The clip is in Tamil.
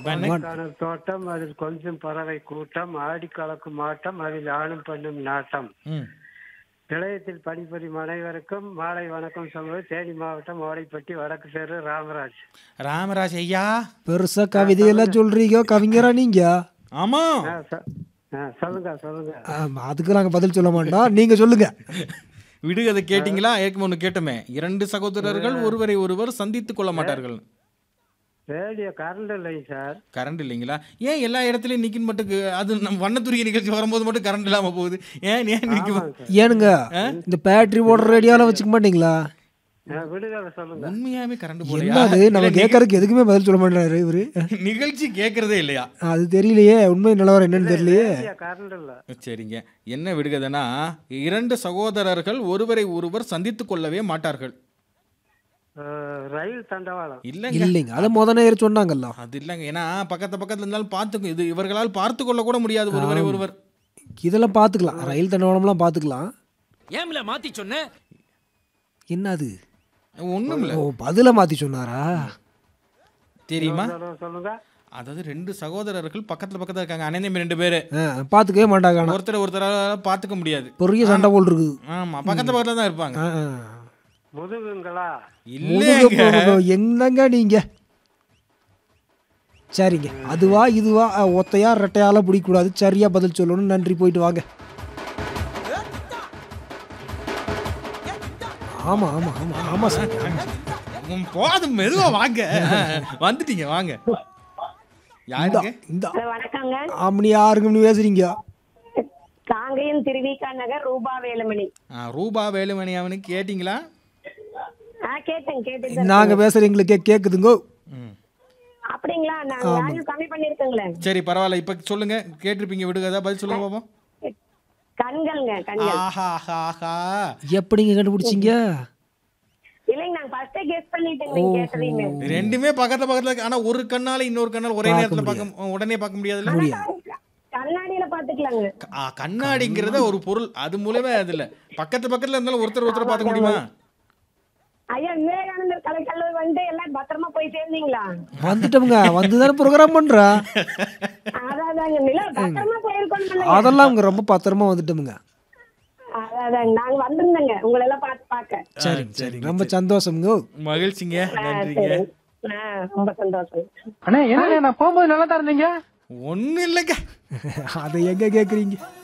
மண்ணைக்கான தோட்டம் அதில் கொஞ்சம் பறவை கூட்டம் ஆடி கலக்கும் ஆட்டம் அதில் ஆணும் பெண்ணும் நாட்டம் ம் நிலையத்தில் பணிபுரியும் அனைவருக்கும் மாலை வணக்கம் சொல்வது தேனி மாவட்டம் ஓடைப்பட்டி வடக்கு தெரு ராமராஜ் ராமராஜ் ஐயா பெருசா கவிதையெல்லாம் சொல்றீங்க கவிஞரா நீங்க ஆமா ஆ, சொ- ஆ, சொல்லுங்க சொல்லுங்க ஆமா, அதுக்கு நாங்க பதில் சொல்ல மாட்டோம் நீங்க சொல்லுங்க விடுகதை கேட்டிங்களா ஏற்கனவே ஒன்று கேட்டோமே இரண்டு சகோதரர்கள் ஒருவரை ஒருவர் சந்தித்துக் கொள்ள மாட்டார்கள் ரேடியோ கரண்ட் இல்லைங்க சார் கரண்ட் இல்லைங்களா ஏன் எல்லா இடத்துலயும் நிக்கின் மட்டும் அது நம்ம வண்ணத்துரிய நிகழ்ச்சி வரும்போது மட்டும் கரண்ட் இல்லாம போகுது ஏன் ஏன் நிக்கும் ஆமாங்க சார் ஏனுங்க இந்த பேட்டரி ஓடுற ரேடியோலாம் வச்சுக்க மாட்டீங்களா ஆ, விடுதலை சொல்லுங்க உண்மையாவே கரண்ட் போலையா என்னது நம்ம இல்ல, கேட்கறதுக்கு எதுக்குமே பதில் சொல்ல மாட்டாரு இவரு நிகழ்ச்சி கேட்கறதே இல்லையா அது தெரியலையே உண்மை நிலவரம் என்னன்னு தெரியலையே ரேடியோ கரண்ட் இல்ல சரிங்க என்ன விடுகதைனா இரண்டு சகோதரர்கள் ஒருவரை ஒருவர் சந்தித்துக் கொள்ளவே மாட்டார்கள் ஆ, ரயில் தண்டவாளம் இல்லைங்க இல்லைங்க அதை முத நேரம் சொன்னாங்கல்ல அது இல்லைங்க ஏன்னா பக்கத்து பக்கத்துல இருந்தாலும் பார்த்துக்கும் இது இவர்களால் பார்த்து கொள்ள கூட முடியாது ஒருவரை ஒருவர் இதெல்லாம் பார்த்துக்கலாம் ரயில் தண்டவாளம்லாம் பார்த்துக்கலாம் ஏம்ல மாத்தி சொன்ன என்னது ஒண்ணும் இல்ல ஓ பதில மாத்தி சொன்னாரா தெரியுமா சொல்லுங்க, சொல்லுங்க அதாவது ரெண்டு சகோதரர்கள் பக்கத்துல பக்கத்துல இருக்காங்க அண்ணன் தம்பி ரெண்டு பேரு ஆ, பார்த்துக்கவே மாட்டாங்க ஆனா ஒருத்தர் ஒருத்தரால பார்த்துக்க முடியாது பெரிய சண்டை போல் இருக்குது ஆமா பக்கத்து பக்கத்துல தான் இருப்பாங்க ஆ, ஆ. முதுகுங்களா முதுகு இல்லைங்க போகணும். என்னங்க நீங்க சரிங்க அதுவா இதுவா அ, ஒத்தையா ரெட்டையால பிடிக்கக்கூடாது சரியா பதில் சொல்லணும் நன்றி போயிட்டு வாங்க ஆமா ஆமா ஆமா ஆமா சார் ஆமா சார். உம், போதும் மெதுவா வாங்க வந்துட்டீங்க வாங்க யாருங்க இந்த வணக்கங்க ஆமணி யாருங்கன்னு பேசுறீங்க காங்கேயம் திருவிக்கா நகர் ரூபா வேலுமணி ஆ, ரூபா வேலுமணி அவனுக்கு கேட்டிங்களா ஆ கேட்டேன் கேட்டேன் நாங்க பேசுற எங்களுக்கே கேக்குதுங்கோ ம். அப்படிங்களா நாங்க வேல்யூ கம்மி பண்ணிருக்கோங்களே சரி பரவாயில்ல இப்ப சொல்லுங்க கேட்டிருப்பீங்க விடுகதா பதில் சொல்லுங்க பாப்போம் கண்கள்ங்க கண்கள் ஆஹா ஆஹா ஆஹா எப்படிங்க கண்டுபிடிச்சீங்க இல்லைங்க நாங்க ஃபர்ஸ்டே கெஸ் பண்ணிட்டேங்க நீங்க கேட்டதையுமே ரெண்டுமே பக்கத்துல பக்கத்துல இருக்கு. ஆனா ஒரு கண்ணால இன்னொரு கண்ணால ஒரே நேரத்துல பார்க்க உடனே பார்க்க முடியாதுல்ல கண்ணாடியில பாத்துக்கலாங்க ஆ, கண்ணாடிங்கிறத ஒரு பொருள் அது மூலமே அது இல்ல பக்கத்து பக்கத்துல இருந்தாலும் ஒருத்தர் ஒருத்தர் பார்க்க முடியுமா ஐயா விவேகானந்தர் கலைக்கல்லூரி வந்து எல்லாம் பத்திரமா போய் சேர்ந்தீங்களா வந்துட்டோமுங்க வந்துதானே ப்ரோக்ராம் பண்றா அதாதாங்க நில பத்திரமா போயிருக்கோம் அதெல்லாம் அவங்க ரொம்ப பத்திரமா வந்துட்டோமுங்க அதாதாங்க நாங்க வந்திருந்தோங்க உங்களை எல்லாம் பார்த்து பார்க்க சரி சரி ரொம்ப சந்தோஷம்ங்க மகிழ்ச்சிங்க நன்றிங்க சரி ஆ ரொம்ப சந்தோஷம் அண்ணே என்ன நான் போகும்போது நல்லா தான் இருந்தீங்க ஒண்ணும் இல்லைங்க அதை எங்க கேக்குறீங்க